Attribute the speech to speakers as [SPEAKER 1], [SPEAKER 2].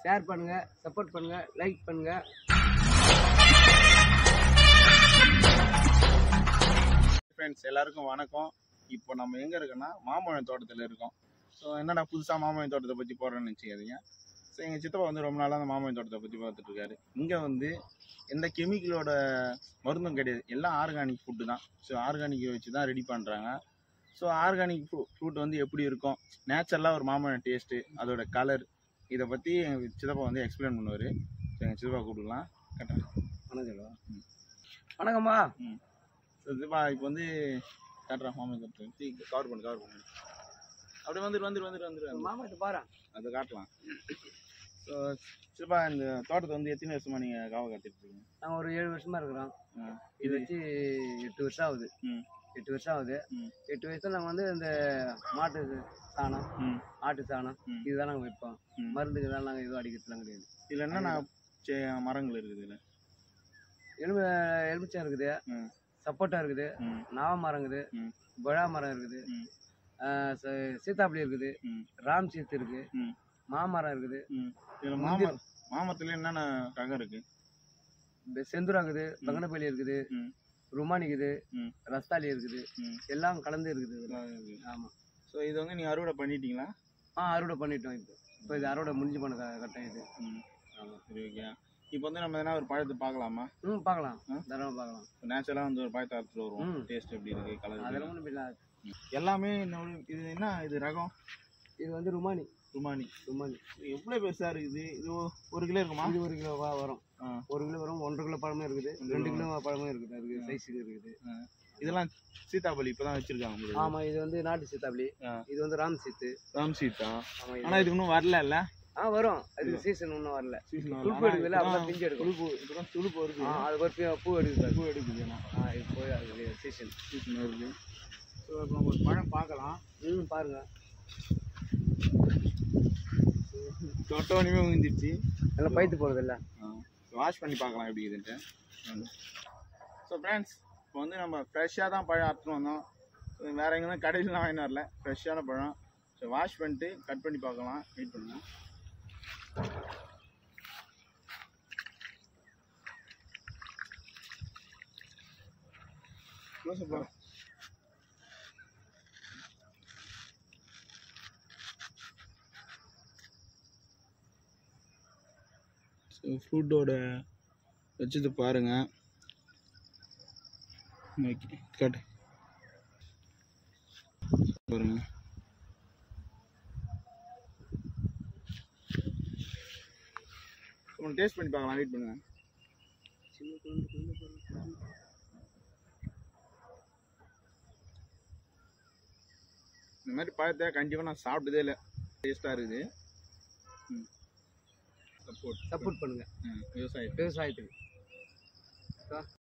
[SPEAKER 1] Share பண்ணுங்க support பண்ணுங்க like பண்ணுங்க
[SPEAKER 2] ஃப்ரெண்ட்ஸ் எல்லாருக்கும் வணக்கம் இப்போ நம்ம எங்கே இருக்கோன்னா மாம்பழம் தோட்டத்தில் இருக்கோம் ஸோ என்னடா புதுசாக மாம்பழம் தோட்டத்தை பற்றி போடுறேன்னு நினச்சிக்காதீங்க ஸோ எங்கள் சித்தப்பா வந்து ரொம்ப நாளாக அந்த மாம்பழம் தோட்டத்தை பற்றி பார்த்துட்டு இருக்காரு இங்கே வந்து எந்த கெமிக்கலோட மருந்தும் கிடையாது எல்லாம் ஆர்கானிக் ஃபுட்டு தான் ஸோ ஆர்கானிக் வச்சு தான் ரெடி பண்ணுறாங்க ஸோ ஆர்கானிக் ஃப்ரூட் வந்து எப்படி இருக்கும் நேச்சுரலாக ஒரு மாம்பழம் டேஸ்ட்டு அதோட கலர் இதை பற்றி எங்கள் சித்தப்பா வந்து எக்ஸ்பிளைன் பண்ணுவார் ஸோ எங்கள் சித்தப்பா கூப்பிடலாம் கரெக்டாக
[SPEAKER 1] வணக்கம் சொல்லுவா வணக்கம்மா
[SPEAKER 2] ஸோ சித்தப்பா இப்போ வந்து காட்டுறா மாம்பழம் தோட்டத்தை கவர் பண்ணு கவர் பண்ணு அப்படியே வந்துரு வந்துரு வந்துரு வந்துரு
[SPEAKER 1] மாமாட்ட பாரு
[SPEAKER 2] அதை காட்டலாம் ஸோ சித்தப்பா இந்த தோட்டத்தை வந்து எத்தனை வருஷமா நீங்கள் காவ காத்துட்டு இருக்கீங்க
[SPEAKER 1] நாங்கள் ஒரு ஏழு வருஷமா இருக்கிறோம்
[SPEAKER 2] ஆ,
[SPEAKER 1] இது
[SPEAKER 2] இது
[SPEAKER 1] வச்சு எட்டு வருஷம் ஆகுது
[SPEAKER 2] ம்.
[SPEAKER 1] எட்டு வருஷம் ஆகுது
[SPEAKER 2] ம்.
[SPEAKER 1] எட்டு வயசுல நாங்கள் வந்து இந்த மாட்டு சாணம்
[SPEAKER 2] ம்
[SPEAKER 1] ஆட்டு சாணம்
[SPEAKER 2] ம்.
[SPEAKER 1] இதுதான் நாங்கள் வைப்போம்
[SPEAKER 2] ம்.
[SPEAKER 1] மருந்துக்கு தான் நாங்கள் எதுவும் அடிக்கிறதுலாம் கிடையாது
[SPEAKER 2] இதில் என்னென்ன செ- மரங்கள் இருக்குது இதில்
[SPEAKER 1] எலும்பு எலுமிச்சம் இருக்குது
[SPEAKER 2] ம்.
[SPEAKER 1] சப்போட்டா இருக்குது
[SPEAKER 2] ம்
[SPEAKER 1] நாவ மரம் இருக்குது
[SPEAKER 2] ம்.
[SPEAKER 1] பழா மரம் இருக்குது
[SPEAKER 2] ம்.
[SPEAKER 1] ஆ, ச- சீத்தாப்பழி இருக்குது
[SPEAKER 2] ம்.
[SPEAKER 1] ராம் சீத்து இருக்கு
[SPEAKER 2] ம்.
[SPEAKER 1] மாமரம் இருக்குது
[SPEAKER 2] ம் இதில்
[SPEAKER 1] முந்திரி-
[SPEAKER 2] மாமரம் மாமரத்தில் என்னென்ன ரகம் இருக்குது
[SPEAKER 1] இந்த செந்துரா இருக்குது பங்கனப்பள்ளி இருக்குது
[SPEAKER 2] ம்.
[SPEAKER 1] ருமானி இருக்குது
[SPEAKER 2] ம்.
[SPEAKER 1] ரஸ்தாலி இருக்குது
[SPEAKER 2] ம்
[SPEAKER 1] எல்லாம் கலந்து இருக்குது இதுல. ஆமா
[SPEAKER 2] ஸோ இது வந்து நீங்கள் அறுவடை பண்ணிட்டீங்களா
[SPEAKER 1] ஆ அறுவடை பண்ணிட்டோம் இப்போ இப்போ இது அறுவடை முடிஞ்சு போன க- கட்டம் இது
[SPEAKER 2] ம் சரி ஓகே இப்போ வந்து நம்ம எதனா ஒரு பழத்தை பார்க்கலாமா
[SPEAKER 1] ம் பார்க்கலாம்
[SPEAKER 2] ஆ?
[SPEAKER 1] தாராளமாக பார்க்கலாம்
[SPEAKER 2] நேச்சுரலாக வந்து ஒரு பழத்தை அறுத்துட்டு வருவோம்
[SPEAKER 1] ம்.
[SPEAKER 2] டேஸ்ட் எப்படி இருக்குது கலர்
[SPEAKER 1] அதெல்லாம் ஒன்றும் இல்லை
[SPEAKER 2] எல்லாமே இன்னொரு இது என்ன இது ரகம்
[SPEAKER 1] இது வந்து ருமானி
[SPEAKER 2] ருமானி
[SPEAKER 1] ருமானி
[SPEAKER 2] எவ்வளோ பெருசாக இருக்குது இது ஒ- ஒரு கிலோ இருக்குமா
[SPEAKER 1] இது ஒரு கிலோ வா- வரும்
[SPEAKER 2] ஆ.
[SPEAKER 1] ஒரு கிலோ வரும் ஒன்றரை கிலோ பழமும் இருக்குது
[SPEAKER 2] ஒன்றரை
[SPEAKER 1] ரெண்டு கிலோ பழமும் இருக்குது அதுக்கு சைஸுக்கு இருக்குது
[SPEAKER 2] இதெல்லாம் சீதாபலி இப்போ தான் வச்சுருக்காங்க உங்களுக்கு
[SPEAKER 1] ஆமா இது வந்து நாட்டு சீத்தாப்பழி
[SPEAKER 2] ஆ.
[SPEAKER 1] இது வந்து ராம் சீத்து
[SPEAKER 2] ராம் சீதா
[SPEAKER 1] ஆமா இது-
[SPEAKER 2] ஆனால் இதுக்கு இன்னும் வரல இல்லை
[SPEAKER 1] ஆ வரும் அதுக்கு சீசன் இன்னும் வரல
[SPEAKER 2] சீசன்
[SPEAKER 1] துளுப்பு எடுக்குதுல்ல அப்பதான் பிஞ்சு எடுக்கும்
[SPEAKER 2] துளுப்பு இப்போதான் துளுப்பு வருது
[SPEAKER 1] ஆ அது ஒரு பூ- பூ எடுக்குது அது.
[SPEAKER 2] பூ எடுக்குது ஏன்னா
[SPEAKER 1] ஆ இது போய் அது சீசன்
[SPEAKER 2] சீசன் வருது ஸோ இப்போ நம்ம ஒரு பழம் பார்க்கலாம்
[SPEAKER 1] ம் பாருங்க
[SPEAKER 2] தொட்டவனையுமே விழுந்துருச்சு
[SPEAKER 1] நல்லா பைத்து போறது இல்ல
[SPEAKER 2] வாஷ் பண்ணி பார்க்கலாம் எப்படி இதுன்ட்டு ஸோ ஃப்ரெண்ட்ஸ் இப்போ வந்து நம்ம ஃப்ரெஷ்ஷாக தான் பழம் அறுத்துட்டு வந்தோம் So, வேற எங்கேயும் கடையிலலாம் வாங்கிட்டு வரல ஃப்ரெஷ்ஷான பழம் ஸோ வாஷ் பண்ணிட்டு கட் பண்ணி பார்க்கலாம் வெயிட் பண்ணுங்க Close up பண்ணு. ஸோ ஃப்ரூட்டோட வச்சது பாருங்க ஓகே கட் பாருங்க ஒன்று டேஸ்ட் பண்ணி பார்க்கலாம் வெயிட் பண்ணுங்க இந்த மாதிரி பழத்தை கண்டிப்பாக நான் சாப்பிட்டதே இல்லை டேஸ்ட்டாக இருக்குது ம் சப்போர்ட்
[SPEAKER 1] சப்போர்ட் பண்ணுங்க
[SPEAKER 2] விவசாயம்
[SPEAKER 1] விவசாயத்துக்கு